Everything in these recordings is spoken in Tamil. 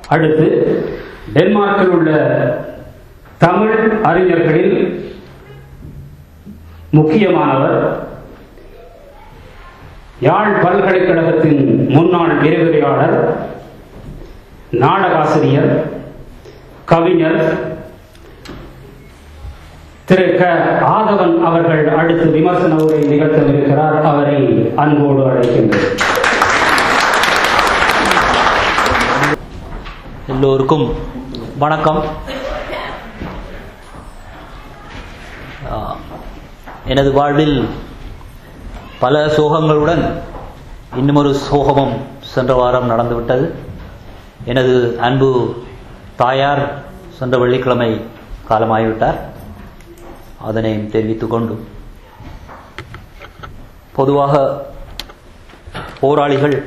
அடுத்து டென்மார்க்கில் உள்ள தமிழ் அறிஞர்களில் முக்கியமானவர் யாழ் பல்கலைக்கழகத்தின் முன்னாள் விரிவுரையாளர் நாடகாசிரியர் கவிஞர் திரு க ஆதவன் அவர்கள் அடுத்து விமர்சன உரை நிகழ்த்தவிருக்கிறார் அவரை அன்போடு அழைக்கின்றேன் எல்லோருக்கும் வணக்கம் ஆ, எனது வாழ்வில் பல சோகங்களுடன் இன்னும் ஒரு சோகமும் சென்ற வாரம் நடந்துவிட்டது எனது அன்பு தாயார் சென்ற வெள்ளிக்கிழமை காலமாகிவிட்டார் அதனையும் தெரிவித்துக் கொண்டு பொதுவாக போராளிகள்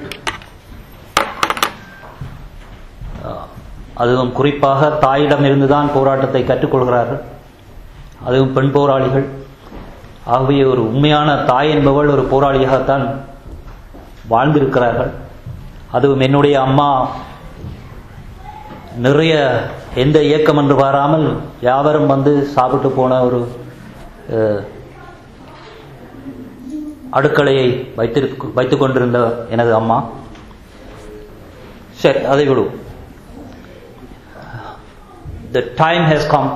அதுவும் குறிப்பாக தாயிடமிருந்து தான் போராட்டத்தை கற்றுக்கொள்கிறார்கள் அதுவும் பெண் போராளிகள் ஆகவே ஒரு உண்மையான தாய் என்பவள் ஒரு போராளியாகத்தான் வாழ்ந்திருக்கிறார்கள் அதுவும் என்னுடைய அம்மா நிறைய எந்த இயக்கம் என்று பாராமல் யாவரும் வந்து சாப்பிட்டு போன ஒரு அஹ், அடுக்கலையை வைத்திருக்கு வைத்துக் கொண்டிருந்த எனது அம்மா சரி அதை விடுவோம் the time has come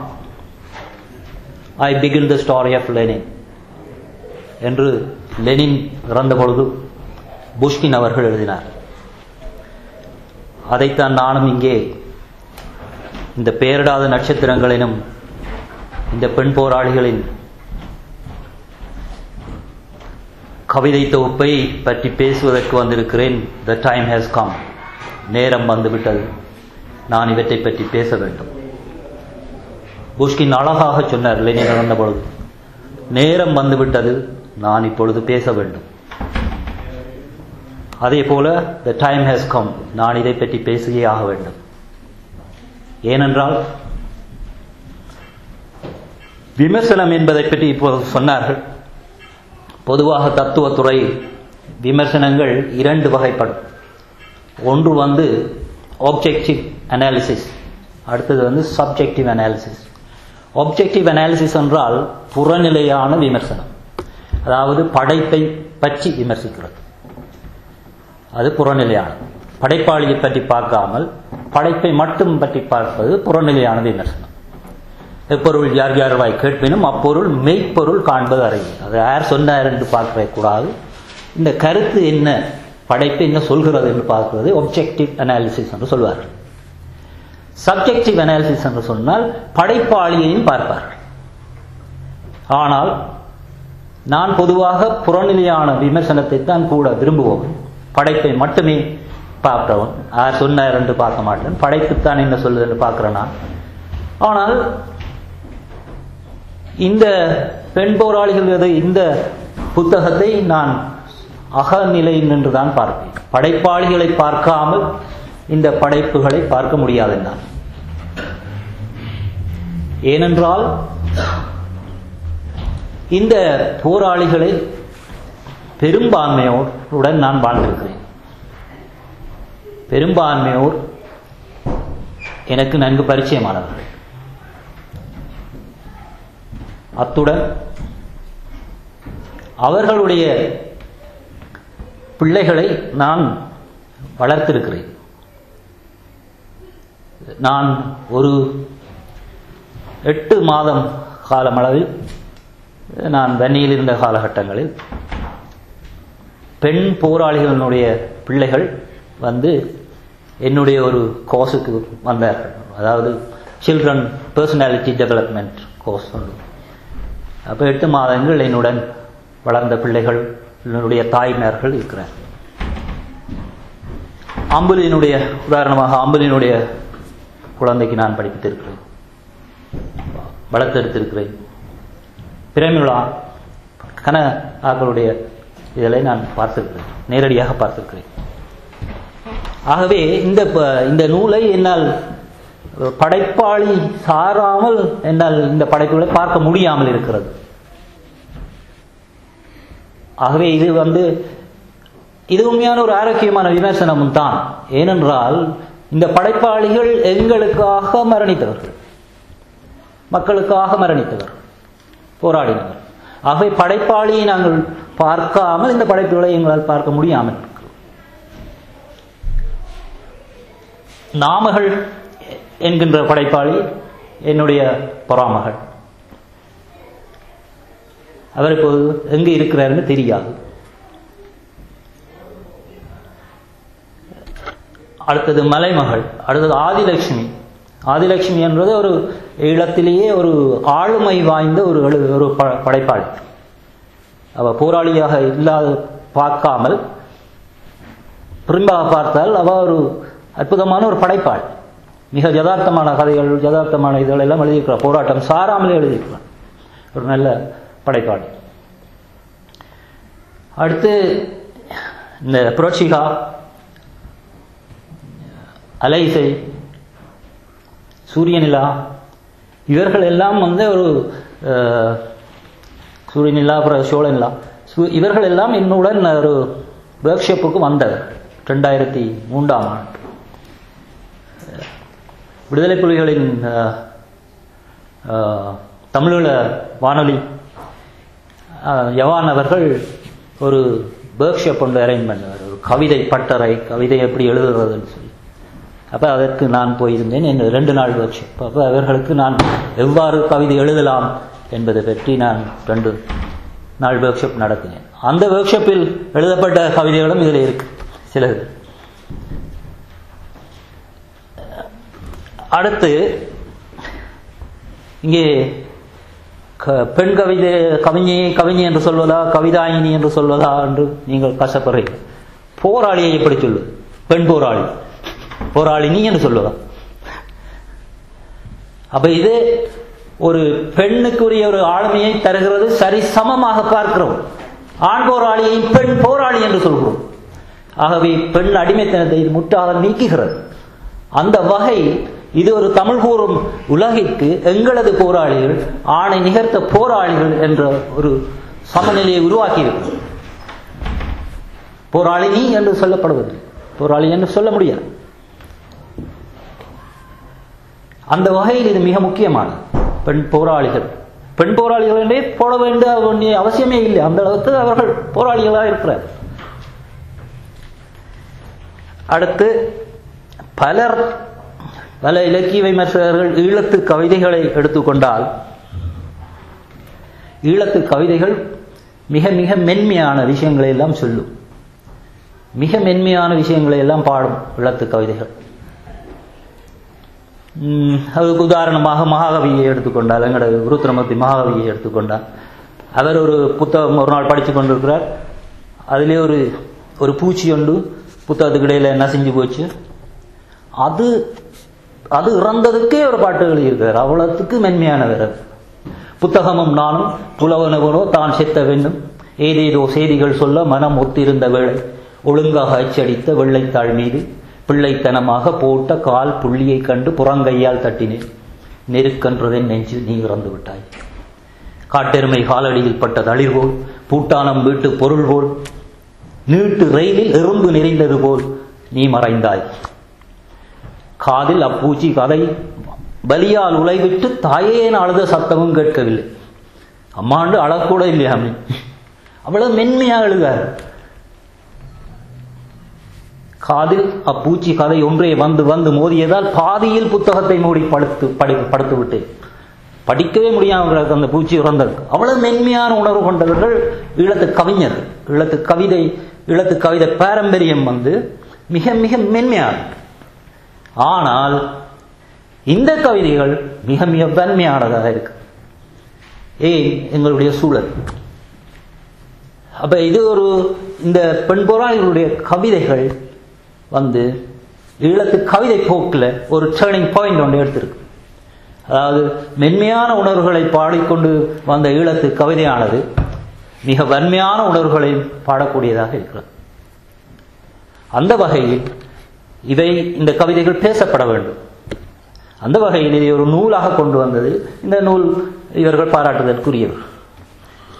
I begin the story of Lenin என்று லெனின் இறந்த பொழுது புஷ்கின் அவர்கள் எழுதினார் அதைத்தான் நானும் இங்கே இந்த பெயரிடாத நட்சத்திரங்களினும் இந்த பெண் போராளிகளின் கவிதை தொகுப்பை பற்றி பேசுவதற்கு வந்திருக்கிறேன் த டைம் ஹேஸ் கம் நேரம் வந்துவிட்டது நான் இவற்றை பற்றி பேச வேண்டும் புஷ்கின் அழகாக சொன்னார் லெனின் இறந்த பொழுது நேரம் வந்துவிட்டது நான் இப்பொழுது பேச வேண்டும் அதே போல த டைம் ஹேஸ் கம் நான் இதை பற்றி பேசியே ஆக வேண்டும் ஏனென்றால் விமர்சனம் என்பதை பற்றி இப்போது சொன்னார்கள் பொதுவாக தத்துவத்துறை விமர்சனங்கள் இரண்டு வகைப்படும் ஒன்று வந்து ஆப்ஜெக்டிவ் அனாலிசிஸ் அடுத்தது வந்து சப்ஜெக்டிவ் அனாலிசிஸ் ஆப்ஜெக்டிவ் அனாலிசிஸ் என்றால் புறநிலையான விமர்சனம் அதாவது படைப்பை பற்றி விமர்சிக்கிறது அது புறநிலையானது படைப்பாளியை பற்றி பார்க்காமல் படைப்பை மட்டும் பற்றி பார்ப்பது புறநிலையான விமர்சனம் எப்பொருள் யார் யார்வாய் கேட்பினும் அப்பொருள் மெய்ப்பொருள் காண்பது அறிவு அது யார் சொன்னார் என்று பார்க்கவே கூடாது இந்த கருத்து என்ன படைப்பு என்ன சொல்கிறது என்று பார்க்கிறது ஒப்ஜெக்டிவ் அனாலிசிஸ் என்று சொல்வார்கள் சப்ஜெக்டிவ் அனாலிசிஸ் என்று சொன்னால் படைப்பாளியையும் பார்ப்பார்கள் ஆனால் நான் பொதுவாக புறநிலையான விமர்சனத்தை தான் கூட விரும்புவோம் படைப்பை மட்டுமே பார்க்கிறவன் யார் சொன்னார் என்று பார்க்க மாட்டேன் படைப்புத்தான் என்ன சொல்லுது என்று பார்க்கிறேன் நான் ஆனால் இந்த பெண் போராளிகள் எது இந்த புத்தகத்தை நான் அகநிலை நின்று தான் பார்ப்பேன் படைப்பாளிகளை பார்க்காமல் இந்த படைப்புகளை பார்க்க முடியாது நான் ஏனென்றால் இந்த போராளிகளை பெரும்பான்மையோருடன் நான் வாழ்ந்திருக்கிறேன் பெரும்பான்மையோர் எனக்கு நன்கு பரிச்சயமானவர்கள் அத்துடன் அவர்களுடைய பிள்ளைகளை நான் வளர்த்திருக்கிறேன் நான் ஒரு எட்டு மாதம் காலமளவில் நான் வன்னியில் இருந்த காலகட்டங்களில் பெண் போராளிகளினுடைய பிள்ளைகள் வந்து என்னுடைய ஒரு கோர்ஸுக்கு வந்தார்கள் அதாவது சில்ட்ரன் பர்சனாலிட்டி டெவலப்மெண்ட் கோர்ஸ் ஒன்று அப்போ எட்டு மாதங்கள் என்னுடன் வளர்ந்த பிள்ளைகள் என்னுடைய தாய்மார்கள் இருக்கிறார் அம்புலினுடைய உதாரணமாக அம்புலினுடைய குழந்தைக்கு நான் படிப்பித்திருக்கிறேன் வளர்த்தெடுத்திருக்கிறேன் பிரேமிலா கன ஆக்களுடைய இதழை நான் பார்த்திருக்கிறேன் நேரடியாக பார்த்திருக்கிறேன் ஆகவே இந்த ப- இந்த நூலை என்னால் படைப்பாளி சாராமல் என்னால் இந்த படைப்புகளை பார்க்க முடியாமல் இருக்கிறது ஆகவே இது வந்து இது உண்மையான ஒரு ஆரோக்கியமான விமர்சனமும் தான் ஏனென்றால் இந்த படைப்பாளிகள் எங்களுக்காக மரணித்தவர்கள் மக்களுக்காக மரணித்தவர் போராடினவர் ஆகவே படைப்பாளியை நாங்கள் பார்க்காமல் இந்த படைப்புகளை எங்களால் பார்க்க முடியாமல் இருக்கிறது. நாமகள் என்கின்ற படைப்பாளி என்னுடைய பொறாமகள் அவர் இப்போது எங்க இருக்கிறாருன்னு தெரியாது அடுத்தது மலைமகள் அடுத்தது ஆதிலட்சுமி ஆதிலட்சுமி என்றது ஒரு ஈழத்திலேயே ஒரு ஆளுமை வாய்ந்த ஒரு எழு- ஒரு ப- படைப்பாளி அவ போராளியாக இல்லாத பார்க்காமல் பிரிம்பாக பார்த்தால் அவ ஒரு அற்புதமான ஒரு படைப்பாளி மிக யதார்த்தமான கதைகள் யதார்த்தமான இதுகள் எல்லாம் எழுதியிருக்கிறார் போராட்டம் சாராமலே எழுதியிருக்கிறார் ஒரு நல்ல படைப்பாளி அடுத்து இந்த புரட்சிகா அலைசை சூரியநிலா இவர்கள் எல்லாம் வந்து ஒரு அஹ், சூரியநிலா அப்புறம் சோழநிலா சு- இவர்கள் எல்லாம் என்னுடன் ஒரு ஒர்க் ஷாப்புக்கு வந்தவர் ரெண்டாயிரத்தி மூன்றாம் ஆண்டு விடுதலை புலிகளின் அஹ், அஹ், தமிழீழ வானொலி அஹ், யவான் அவர்கள் ஒரு ஒர்க் ஷாப் ஒன்று அரேஞ்ச் பண்ணார் ஒரு கவிதை பட்டறை கவிதை எப்படி எழுதுறதுன்னு சொல்லி அப்போ அதற்கு நான் போயிருந்தேன் என் ரெண்டு நாள் ஒர்க் ஷாப் அப்போ அவர்களுக்கு நான் எவ்வாறு கவிதை எழுதலாம் என்பதை பற்றி நான் ரெண்டு நாள் ஒர்க் ஷாப் நடத்தினேன் அந்த ஒர்க் ஷாப்பில் எழுதப்பட்ட கவிதைகளும் இதில் இருக்கு சிலது அடுத்து இங்கே க- பெண் கவிதை கவிஞை கவிஞை என்று சொல்வதா கவிதாயினி என்று சொல்வதா என்று நீங்கள் கஷ்டப்படுறீங்க போராளியை எப்படி சொல்லுது பெண் போராளி போராளினி என்று சொல்லுவதா அப்ப இது ஒரு பெண்ணுக்குரிய ஒரு ஆளுமையை தருகிறது சரி சமமாக பார்க்கிறோம் ஆண் போராளியை பெண் போராளி என்று சொல்கிறோம் ஆகவே பெண் அடிமைத்தனத்தை இது முற்றாக நீக்குகிறது அந்த வகை இது ஒரு தமிழ் கூறும் உலகிற்கு எங்களது போராளிகள் ஆணை நிகர்த்த போராளிகள் என்ற ஒரு சமநிலையை உருவாக்கியிருக்கிறது போராளினி என்று சொல்லப்படுவதில்லை போராளி என்று சொல்ல முடியாது அந்த வகையில் இது மிக முக்கியமானது பெண் போராளிகள் பெண் போராளிகள் என்றே போட வேண்டிய வேண்டிய அவசியமே இல்லை அந்த அளவுக்கு அவர்கள் போராளிகளாக இருக்கிறார் அடுத்து பலர் பல இலக்கிய விமர்சகர்கள் ஈழத்து கவிதைகளை எடுத்துக்கொண்டால் ஈழத்து கவிதைகள் மிக மிக மென்மையான விஷயங்களை எல்லாம் சொல்லும் மிக மென்மையான விஷயங்களை எல்லாம் பாடும் ஈழத்து கவிதைகள் உம், அதுக்கு உதாரணமாக மகாகவியை எடுத்துக்கொண்டால் எங்களோட விருத்திரமூர்த்தி மகாகவியை எடுத்துக்கொண்டால் அவர் ஒரு புத்தகம் ஒரு நாள் படித்து கொண்டிருக்கிறார் அதிலே ஒரு ஒரு பூச்சி ஒன்று புத்தகத்துக்கு இடையில நசிஞ்சு போச்சு அது அது இறந்ததுக்கே ஒரு பாட்டு எழுதியிருக்கிறார் அவ்வளவுக்கு மென்மையானவர் அவர். புத்தகமும் நானும் புலவனவனோ தான் செத்த வேண்டும் ஏதேதோ செய்திகள் சொல்ல மனம் ஒத்திருந்த வேளை ஒழுங்காக அச்சடித்த வெள்ளைத்தாள் மீது பிள்ளைத்தனமாக போட்ட கால் புள்ளியை கண்டு புறங்கையால் தட்டினேன் நெருக்கன்றதென் நெஞ்சில் நீ இறந்து விட்டாய் காட்டெருமை காலடியில் பட்ட தளிர் போல் பூட்டானம் வீட்டு பொருள் போல் நீட்டு ரயிலில் எறும்பு நிறைந்தது போல் நீ மறைந்தாய் காதில் அப்பூச்சி கதை பலியால் உலைவிட்டு தாயேன் அழுத சத்தமும் கேட்கவில்லை அம்மாண்டு அழக்கூட இல்லையாமே அவ்வளவு மென்மையா எழுதார் காதில் அப்பூச்சி கதை ஒன்றே வந்து வந்து மோதியதால் பாதியில் புத்தகத்தை மூடி படுத்து படி படுத்து விட்டேன் படிக்கவே முடியாமல் அந்த பூச்சி இறந்தது அவ்வளவு மென்மையான உணர்வு கொண்டவர்கள் ஈழத்து கவிஞர்கள் ஈழத்து கவிதை ஈழத்து கவிதை பாரம்பரியம் வந்து மிக மிக மென்மையானது ஆனால் இந்த கவிதைகள் மிக மிக வன்மையானதாக இருக்கு ஏன் எங்களுடைய சூழல் அப்ப இது ஒரு இந்த பெண் போராளிகளுடைய கவிதைகள் வந்து ஈழத்து கவிதை போக்கில் ஒரு டேர்னிங் பாயிண்ட் ஒன்று எடுத்திருக்கு அதாவது மென்மையான உணர்வுகளை பாடிக்கொண்டு வந்த ஈழத்து கவிதையானது மிக வன்மையான உணர்வுகளை பாடக்கூடியதாக இருக்கிறது அந்த வகையில் இவை இந்த கவிதைகள் பேசப்பட வேண்டும் அந்த வகையில் இதை ஒரு நூலாக கொண்டு வந்தது இந்த நூல் இவர்கள் பாராட்டுதற்குரியவர்